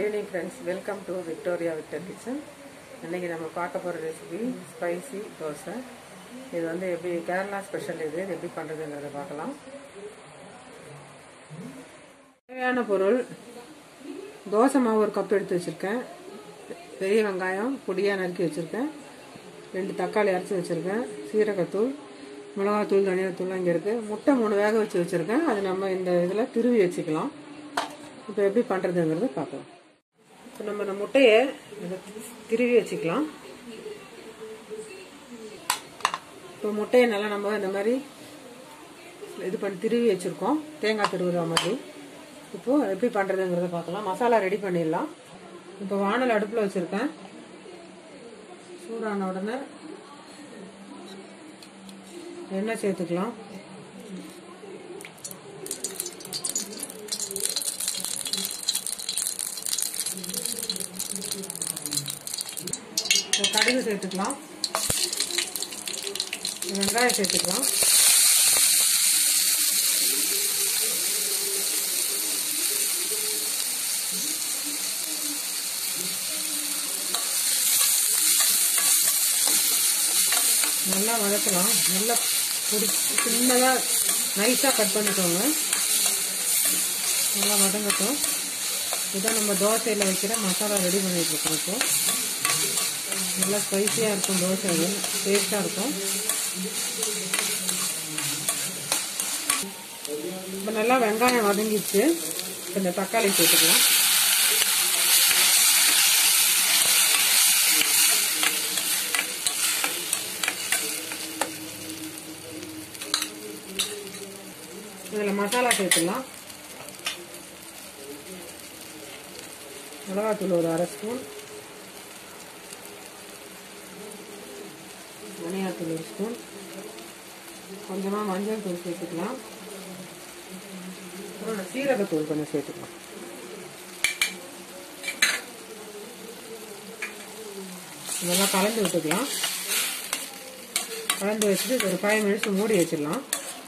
evening friends welcome to Victoria Victor kitchen இன்னைக்கு நம்ம பார்க்க போகிற ரெசிபி ஸ்பைசி தோசை இது வந்து எப்படி கேரளா ஸ்பெஷல் இது இது எப்படி பண்ணுறதுங்கிறத பார்க்கலாம் தேவையான பொருள் தோசை மாவு ஒரு கப் எடுத்து வச்சுருக்கேன் பெரிய வெங்காயம் பொடியாக நறுக்கி வச்சுருக்கேன் ரெண்டு தக்காளி அரைச்சி வச்சுருக்கேன் சீரகத்தூள் மிளகாத்தூள் தனியாத்தூள் இங்கே இருக்குது முட்டை மூணு வேக வச்சு வச்சுருக்கேன் அது நம்ம இந்த இதில் திருவி வச்சுக்கலாம் இப்போ எப்படி பண்ணுறதுங்கிறத பார்க்கலாம் இப்போ நம்ம இந்த முட்டையை இதை திருவி வச்சுக்கலாம் இப்போ முட்டையை நல்லா நம்ம இந்த மாதிரி இது பண்ணி திருவி வச்சுருக்கோம் தேங்காய் திருவுற மாதிரி இப்போது எப்படி பண்ணுறதுங்கிறத பார்க்கலாம் மசாலா ரெடி பண்ணிடலாம் இப்போ வானல் அடுப்பில் வச்சுருக்கேன் சூடான உடனே எண்ணெய் சேர்த்துக்கலாம் இப்போ கடுகு சேர்த்துக்கலாம் வெங்காயம் சேர்த்துக்கலாம் நல்லா வதக்கலாம் நல்லா பொடி சின்னதாக நைஸாக கட் பண்ணிக்கோங்க நல்லா வதங்கட்டும் இதான் நம்ம தோசையில் வைக்கிற மசாலா ரெடி பண்ணிட்டு இருக்கோம் இப்போ நல்லா ஸ்பைஸியாக இருக்கும் தோசை அது டேஸ்ட்டாக இருக்கும் இப்போ நல்லா வெங்காயம் வதங்கிச்சு இப்போ இந்த தக்காளி சேர்த்துக்கலாம் இதில் மசாலா சேர்த்துக்கலாம் மிளகாத்தூள் ஒரு அரை ஸ்பூன் தனியாத்தூள் ஒரு ஸ்பூன் கொஞ்சமாக மஞ்சள் தூள் சேர்த்துக்கலாம் அப்புறம் சீரகத்தூள் கொஞ்சம் சேர்த்துக்கலாம் இதெல்லாம் கலந்து விட்டுக்கலாம் கலந்து வச்சுட்டு ஒரு ஃபைவ் மினிட்ஸ் மூடி வச்சிடலாம்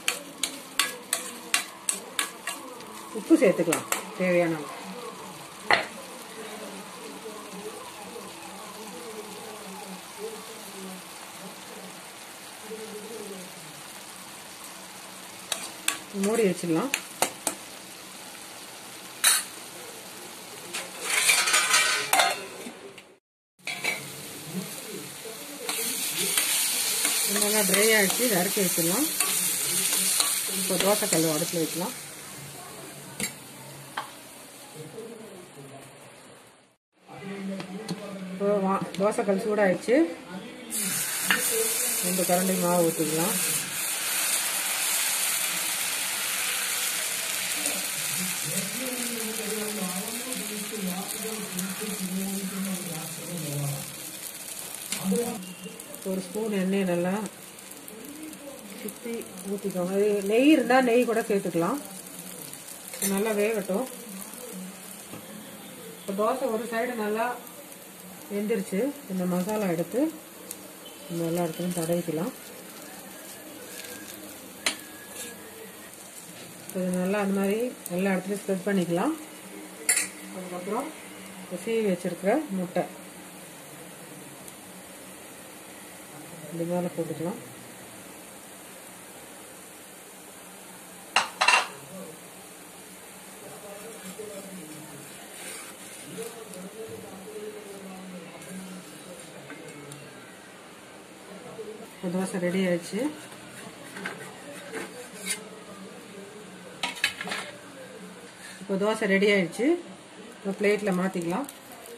உப்பு சேர்த்துக்கலாம் தேவையான மூடி வச்சிடலாம் நல்லா ட்ரை ஆகிடுச்சு இதை அரைச்சி வச்சிடலாம் இப்போ தோசை கல் உடச்சி வைக்கலாம் இப்போ தோசைக்கல் சூடாயிடுச்சு ரெண்டு கரண்டி மாவு ஊற்றிக்கலாம் ஒரு ஸ்பூன் எண்ணெய் நல்லா சுற்றி ஊற்றிக்கோங்க நெய் இருந்தால் நெய் கூட சேர்த்துக்கலாம் நல்லா வேகட்டும் இப்போ தோசை ஒரு சைடு நல்லா வெந்துருச்சு இந்த மசாலா எடுத்து இந்த எல்லா இடத்துலையும் தடவிக்கலாம் இது நல்லா அந்த மாதிரி எல்லா இடத்துலையும் ஸ்ப்ரெட் பண்ணிக்கலாம் அதுக்கப்புறம் சீவி வச்சிருக்கிற முட்டை இந்த மேலே போட்டுக்கலாம் இப்போ தோசை ரெடி ஆயிடுச்சு இப்போ தோசை ரெடி ஆயிடுச்சு இப்போ பிளேட்டில் மாற்றிக்கலாம்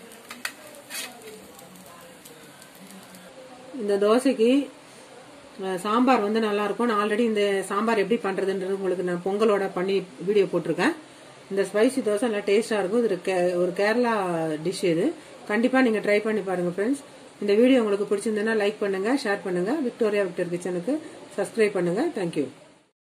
இந்த தோசைக்கு சாம்பார் வந்து நல்லாயிருக்கும் நான் ஆல்ரெடி இந்த சாம்பார் எப்படி பண்ணுறதுன்றது உங்களுக்கு நான் பொங்கலோட பண்ணி வீடியோ போட்டிருக்கேன் இந்த ஸ்பைசி தோசை நல்லா டேஸ்ட்டாக இருக்கும் இது ஒரு கேரளா டிஷ் இது கண்டிப்பாக நீங்கள் ட்ரை பண்ணி பாருங்கள் ஃப்ரெண்ட்ஸ் இந்த வீடியோ உங்களுக்கு பிடிச்சிருந்ததுன்னா லைக் பண்ணுங்கள் ஷேர் பண்ணுங்கள் விக்டோரியா விக்டர் கிச்சனுக்கு சப்ஸ்கிரைப் பண்ணுங்கள் தேங்க்யூ